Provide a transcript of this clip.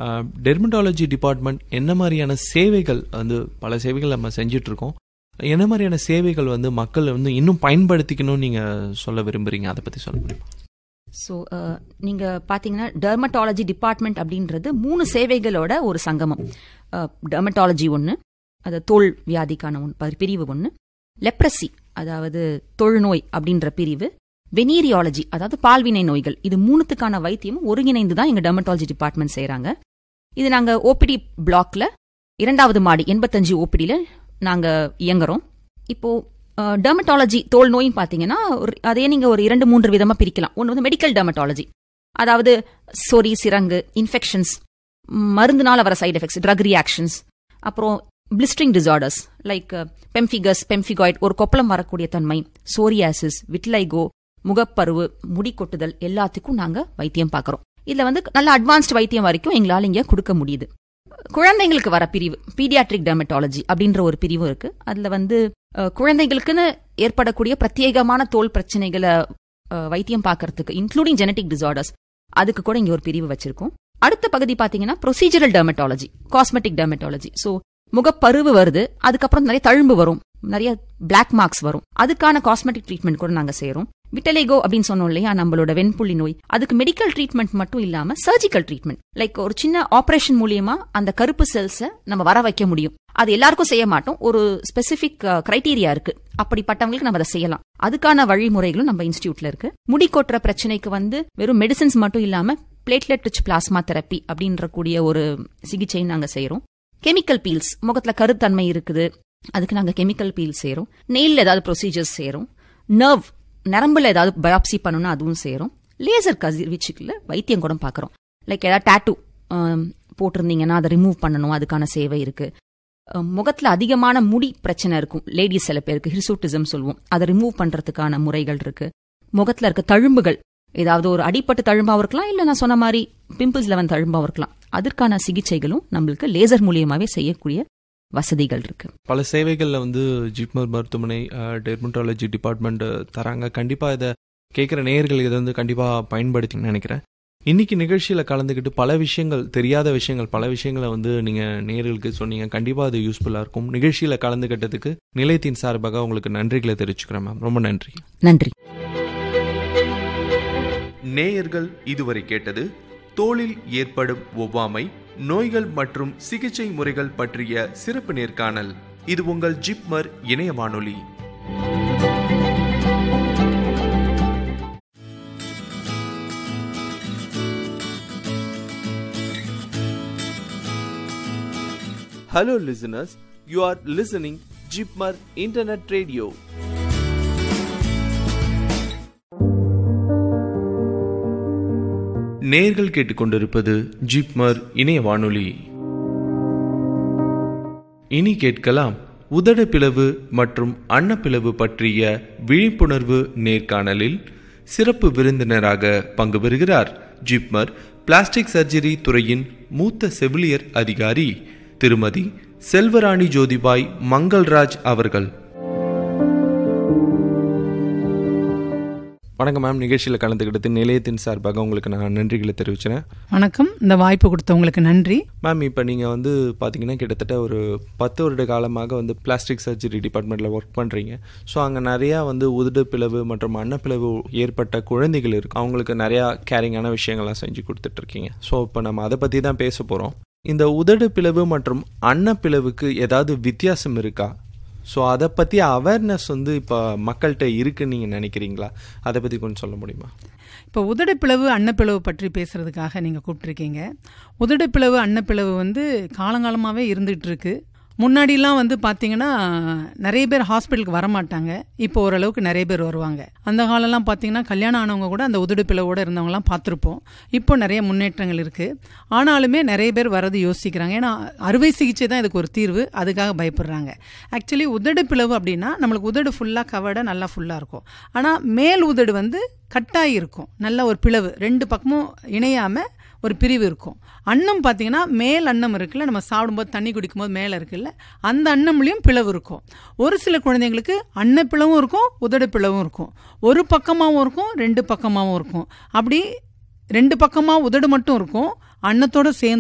Dermatology department என்ன மாதிரியான சேவைகள் வந்து பல சேவைகள் நம்ம செஞ்சுட்டு இருக்கோம் என்ன மாதிரியான சேவைகள் வந்து மக்கள் வந்து இன்னும் பயன்படுத்திக்கணும்னு நீங்க சொல்ல விரும்புறீங்க அதை பத்தி சொல்ல முடியுமா ஸோ நீங்கள் பார்த்தீங்கன்னா டெர்மட்டாலஜி டிபார்ட்மெண்ட் அப்படின்றது மூணு சேவைகளோட ஒரு சங்கமம் டெர்மட்டாலஜி ஒன்று அது தோல் வியாதிக்கான ஒன்று பிரிவு ஒன்று லெப்ரசி அதாவது தொழுநோய் அப்படின்ற பிரிவு வெனீரியாலஜி அதாவது பால்வினை நோய்கள் இது மூணுத்துக்கான வைத்தியமும் ஒருங்கிணைந்து தான் எங்கள் டெர்மட்டாலஜி டிபார்ட்மெண்ட் செய்கிறாங்க இது நாங்கள் ஓபிடி பிளாக்ல இரண்டாவது மாடி எண்பத்தஞ்சு ஓபிடியில் நாங்கள் இயங்குறோம் இப்போ டெர்மட்டாலஜி தோல் நோயின்னு பார்த்தீங்கன்னா அதே நீங்கள் ஒரு இரண்டு மூன்று விதமாக பிரிக்கலாம் ஒன்று வந்து மெடிக்கல் டெர்மட்டாலஜி அதாவது சொறி சிரங்கு இன்ஃபெக்ஷன்ஸ் மருந்துனால வர சைடு எஃபெக்ட்ஸ் ட்ரக் ரியாக்ஷன்ஸ் அப்புறம் blistering disorders like pemphigus pemphigoid ஒரு கொப்பளம் வரக்கூடிய தன்மை சோரியாசிஸ் விட்லைகோ முகப்பருவு முடி கொட்டுதல் எல்லாத்துக்கும் நாங்கள் வைத்தியம் பார்க்குறோம் இதில் வந்து நல்ல அட்வான்ஸ்ட் வைத்தியம் வரைக்கும் எங்களால் இங்கே கொடுக்க முடியுது குழந்தைங்களுக்கு வர பிரிவு பீடியாட்ரிக் டெர்மட்டாலஜி அப்படின்ற ஒரு பிரிவும் இருக்கு அதுல வந்து குழந்தைகளுக்குன்னு ஏற்படக்கூடிய பிரத்யேகமான தோல் பிரச்சனைகளை வைத்தியம் பார்க்கறதுக்கு இன்க்ளூடிங் ஜெனட்டிக் டிசார்டர்ஸ் அதுக்கு கூட இங்க ஒரு பிரிவு வச்சிருக்கோம் அடுத்த பகுதி பாத்தீங்கன்னா procedural dermatology cosmetic dermatology so முகப்பருவு வருது அதுக்கப்புறம் நிறைய தழும்பு வரும் நிறைய பிளாக் மார்க்ஸ் வரும் அதுக்கான காஸ்மெட்டிக் ட்ரீட்மெண்ட் கூட நாங்க செய்யறோம் விட்டலேகோ அப்படின்னு சொன்னோம் இல்லையா நம்மளோட வெண்புள்ளி நோய் அதுக்கு மெடிக்கல் ட்ரீட்மெண்ட் மட்டும் இல்லாம சர்ஜிக்கல் ட்ரீட்மெண்ட் லைக் ஒரு சின்ன ஆபரேஷன் மூலியமா அந்த கருப்பு செல்ஸை நம்ம வர வைக்க முடியும் அது எல்லாருக்கும் செய்ய மாட்டோம் ஒரு ஸ்பெசிபிக் கிரைட்டீரியா இருக்கு அப்படிப்பட்டவங்களுக்கு நம்ம அதை செய்யலாம் அதுக்கான வழிமுறைகளும் நம்ம இன்ஸ்டியூட்ல இருக்கு முடி கொட்டுற பிரச்சனைக்கு வந்து வெறும் மெடிசின்ஸ் மட்டும் இல்லாம பிளேட்லெட் ரிச் பிளாஸ்மா தெரப்பி அப்படின்ற கூடிய ஒரு சிகிச்சை நாங்க செய்யறோம் கெமிக்கல் பீல்ஸ் முகத்துல கருத்தன்மை இருக்குது அதுக்கு நாங்க கெமிக்கல் பீல் செய்யறோம் நெயில் ஏதாவது ப்ரொசீஜர்ஸ் செய்யறோம் நர்வ் நரம்புல ஏதாவது பயாப்சி பண்ணணும்னா அதுவும் செய்யறோம் லேசர் கதிர்வீச்சுக்குள்ள வைத்தியம் கூட பாக்குறோம் லைக் ஏதாவது டேட்டூ போட்டிருந்தீங்கன்னா அதை ரிமூவ் பண்ணணும் அதுக்கான சேவை இருக்கு முகத்துல அதிகமான முடி பிரச்சனை இருக்கும் லேடிஸ் சில பேருக்கு ஹிர்சூட்டிசம் சொல்லுவோம் அதை ரிமூவ் பண்றதுக்கான முறைகள் இருக்கு முகத்துல இருக்க தழும்புகள் ஏதாவது ஒரு அடிப்பட்டு தழும்பாவும் இருக்கலாம் இல்ல நான் சொன்ன மாதிரி பிம்பிள்ஸ்ல வந்து தழும்பாவும் இருக்கலாம் அதற்கான சிகிச்சைகளும் நம்மளுக்கு லேசர் மூலியமாவே செய்யக்கூடிய வசதிகள் இருக்கு பல சேவைகள்ல வந்து ஜிப்மர் மருத்துவமனை டெர்மட்டாலஜி டிபார்ட்மெண்ட் தராங்க கண்டிப்பா இதை கேட்குற நேயர்கள் இதை வந்து கண்டிப்பா பயன்படுத்தி நினைக்கிறேன் இன்னைக்கு நிகழ்ச்சியில கலந்துக்கிட்டு பல விஷயங்கள் தெரியாத விஷயங்கள் பல விஷயங்களை வந்து நீங்க நேர்களுக்கு சொன்னீங்க கண்டிப்பா அது யூஸ்ஃபுல்லா இருக்கும் நிகழ்ச்சியில கலந்துக்கிட்டதுக்கு நிலையத்தின் சார்பாக உங்களுக்கு நன்றிகளை தெரிவிச்சுக்கிறேன் மேம் ரொம்ப நன்றி நன்றி நேயர்கள் இதுவரை கேட்டது தோளில் ஏற்படும் ஒவ்வாமை நோய்கள் மற்றும் சிகிச்சை முறைகள் பற்றிய சிறப்பு நேர்காணல் இது உங்கள் ஜிப்மர் இணைய வானொலி Hello listeners, you are listening Jipmar Internet Radio. நேர்கள் கேட்டுக்கொண்டிருப்பது ஜிப்மர் இணைய வானொலி இனி கேட்கலாம் உதட பிளவு மற்றும் அன்னப்பிளவு பற்றிய விழிப்புணர்வு நேர்காணலில் சிறப்பு விருந்தினராக பங்கு பெறுகிறார் ஜிப்மர் பிளாஸ்டிக் சர்ஜரி துறையின் மூத்த செவிலியர் அதிகாரி திருமதி செல்வராணி ஜோதிபாய் மங்கள்ராஜ் அவர்கள் வணக்கம் மேம் நிகழ்ச்சியில் கலந்துக்கிட்டது நிலையத்தின் சார்பாக உங்களுக்கு நான் நன்றிகளை தெரிவிச்சுறேன் வணக்கம் இந்த வாய்ப்பு கொடுத்தவங்களுக்கு நன்றி மேம் இப்போ நீங்கள் வந்து பார்த்தீங்கன்னா கிட்டத்தட்ட ஒரு பத்து வருட காலமாக வந்து பிளாஸ்டிக் சர்ஜரி டிபார்ட்மெண்ட்டில் ஒர்க் பண்ணுறீங்க ஸோ அங்கே நிறையா வந்து உதடு பிளவு மற்றும் அன்னப்பிளவு ஏற்பட்ட குழந்தைகள் இருக்கு அவங்களுக்கு நிறையா கேரிங்கான விஷயங்கள்லாம் செஞ்சு கொடுத்துட்ருக்கீங்க ஸோ இப்போ நம்ம அதை பற்றி தான் பேச போகிறோம் இந்த உதடு பிளவு மற்றும் அன்னப்பிளவுக்கு ஏதாவது வித்தியாசம் இருக்கா ஸோ அதை பற்றி அவேர்னஸ் வந்து இப்போ மக்கள்கிட்ட இருக்குன்னு நீங்கள் நினைக்கிறீங்களா அதை பற்றி கொஞ்சம் சொல்ல முடியுமா இப்போ உதடுப்பிளவு அன்னப்பிளவு பற்றி பேசுறதுக்காக நீங்கள் கூப்பிட்ருக்கீங்க உதடுப்பிளவு அன்னப்பிளவு வந்து காலங்காலமாகவே இருந்துகிட்டு இருக்கு முன்னாடிலாம் வந்து பார்த்தீங்கன்னா நிறைய பேர் ஹாஸ்பிட்டலுக்கு வரமாட்டாங்க இப்போ ஓரளவுக்கு நிறைய பேர் வருவாங்க அந்த காலம்லாம் பார்த்தீங்கன்னா கல்யாணம் ஆனவங்க கூட அந்த உதடு பிளவோட இருந்தவங்கலாம் பார்த்துருப்போம் இப்போ நிறைய முன்னேற்றங்கள் இருக்குது ஆனாலுமே நிறைய பேர் வரது யோசிக்கிறாங்க ஏன்னா அறுவை சிகிச்சை தான் இதுக்கு ஒரு தீர்வு அதுக்காக பயப்படுறாங்க ஆக்சுவலி உதடு பிளவு அப்படின்னா நம்மளுக்கு உதடு ஃபுல்லாக கவர்டாக நல்லா ஃபுல்லாக இருக்கும் ஆனால் மேல் உதடு வந்து கட்டாகி இருக்கும் நல்ல ஒரு பிளவு ரெண்டு பக்கமும் இணையாமல் ஒரு பிரிவு இருக்கும் அன்னம் பார்த்தீங்கன்னா மேல் அன்னம் இருக்குல்ல நம்ம சாப்பிடும்போது தண்ணி குடிக்கும்போது மேலே இருக்குல்ல அந்த அன்னம்லேயும் பிளவு இருக்கும் ஒரு சில குழந்தைங்களுக்கு அன்ன பிளவும் இருக்கும் உதடு பிளவும் இருக்கும் ஒரு பக்கமாகவும் இருக்கும் ரெண்டு பக்கமாகவும் இருக்கும் அப்படி ரெண்டு பக்கமாக உதடு மட்டும் இருக்கும் அன்னத்தோடு சேர்ந்து